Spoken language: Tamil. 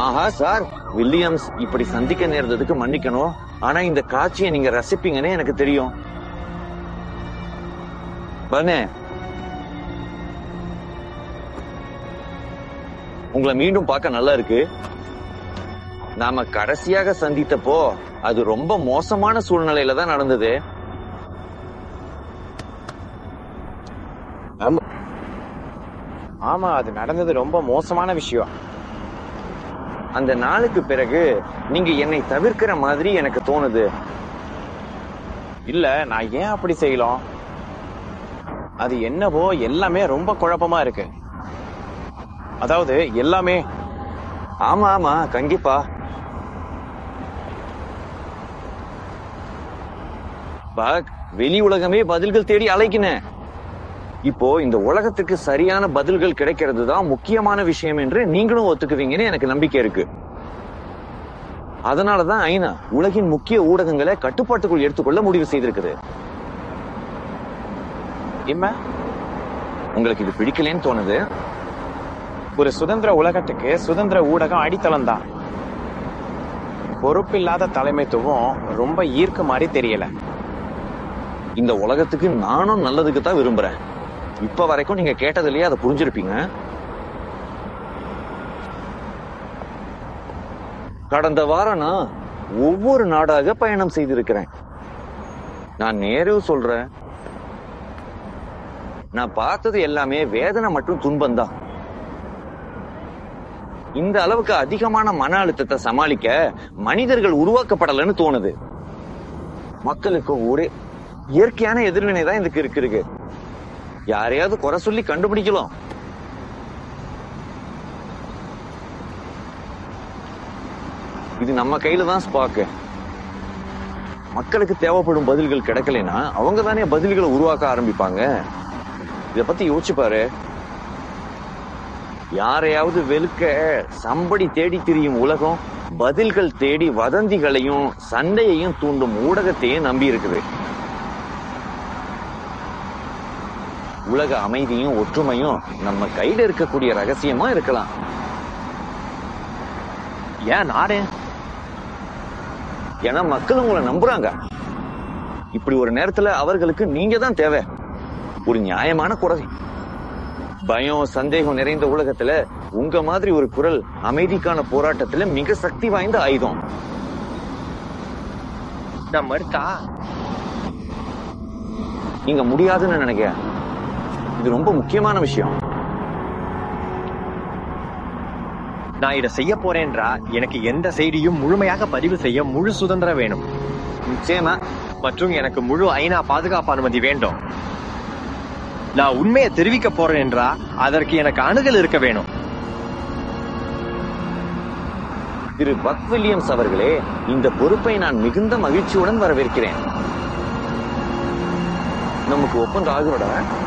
ஆஹா சார் வில்லியம்ஸ் இப்படி சந்திக்க நேர்ந்ததுக்கு மன்னிக்கணும் ஆனா இந்த காட்சியை நீங்க ரசிப்பீங்கன்னு எனக்கு தெரியும் பனே உங்களை மீண்டும் பார்க்க நல்லா இருக்கு நாம கடைசியாக சந்தித்தப்போ அது ரொம்ப மோசமான சூழ்நிலையில தான் நடந்தது ஆமா அது நடந்தது ரொம்ப மோசமான விஷயம் அந்த நாளுக்கு பிறகு நீங்க என்னை தவிர்க்கிற மாதிரி எனக்கு தோணுது இல்ல நான் ஏன் அப்படி செய்யலாம் அது என்னவோ எல்லாமே ரொம்ப குழப்பமா இருக்கு அதாவது எல்லாமே ஆமா ஆமா கண்டிப்பா பக் வெளி உலகமே பதில்கள் தேடி அலைக்கின இப்போ இந்த உலகத்துக்கு சரியான பதில்கள் கிடைக்கிறது தான் முக்கியமான விஷயம் என்று நீங்களும் ஒத்துக்குவீங்கன்னு எனக்கு நம்பிக்கை இருக்கு அதனாலதான் ஐநா உலகின் முக்கிய ஊடகங்களை கட்டுப்பாட்டுக்குள் எடுத்துக்கொள்ள முடிவு செய்திருக்குது இம்ம உங்களுக்கு இது பிடிக்கலன்னு தோணுது ஒரு சுதந்திர உலகத்துக்கு சுதந்திர ஊடகம் அடித்தளம் தான் பொறுப்பில்லாத தலைமைத்துவம் ரொம்ப ஈர்க்க மாதிரி தெரியல இந்த உலகத்துக்கு நானும் நல்லதுக்கு தான் விரும்புறேன் இப்ப வரைக்கும் நீங்க கேட்டதுலயே அதை புரிஞ்சிருப்பீங்க கடந்த வாரம் நான் ஒவ்வொரு நாடாக பயணம் செய்திருக்கிறேன் நான் நேரு சொல்றேன் நான் பார்த்தது எல்லாமே வேதனை மற்றும் துன்பம் தான் இந்த அளவுக்கு அதிகமான மன அழுத்தத்தை சமாளிக்க மனிதர்கள் உருவாக்கப்படலன்னு தோணுது மக்களுக்கு ஒரே இயற்கையான எதிர்வினை தான் இதுக்கு இருக்கு இருக்கு யாரையாவது குறை சொல்லி கண்டுபிடிக்கலாம் இது நம்ம கையில தான் ஸ்பாக்கு மக்களுக்கு தேவைப்படும் பதில்கள் கிடைக்கலைன்னா அவங்க தானே பதில்களை உருவாக்க ஆரம்பிப்பாங்க இத பத்தி யோசிச்சு பாரு யாரையாவது வெளுக்க சம்படி தேடி திரியும் உலகம் பதில்கள் தேடி வதந்திகளையும் சண்டையையும் தூண்டும் ஊடகத்தையும் நம்பி இருக்குது உலக அமைதியும் ஒற்றுமையும் நம்ம கையில இருக்கக்கூடிய ரகசியமா இருக்கலாம் ஏன் நானே ஏன்னா மக்கள் உங்களை நம்புறாங்க இப்படி ஒரு நேரத்துல அவர்களுக்கு நீங்க தான் தேவை ஒரு நியாயமான குரல் பயம் சந்தேகம் நிறைந்த உலகத்துல உங்க மாதிரி ஒரு குரல் அமைதிக்கான போராட்டத்துல மிக சக்தி வாய்ந்த ஆயுதம் நம்ம இருக்கா நீங்க முடியாதுன்னு நினைக்கிறேன் இது ரொம்ப முக்கியமான விஷயம் நான் இதை செய்ய போறேன்றா எனக்கு எந்த செய்தியும் முழுமையாக பதிவு செய்ய முழு சுதந்திரம் வேணும் நிச்சயமா மற்றும் எனக்கு முழு ஐநா பாதுகாப்பு அனுமதி வேண்டும் நான் உண்மையை தெரிவிக்க போறேன் என்றா அதற்கு எனக்கு அணுகல் இருக்க வேணும் திரு பக் வில்லியம்ஸ் அவர்களே இந்த பொறுப்பை நான் மிகுந்த மகிழ்ச்சியுடன் வரவேற்கிறேன் நமக்கு ஒப்பந்தம் ஆகிறோட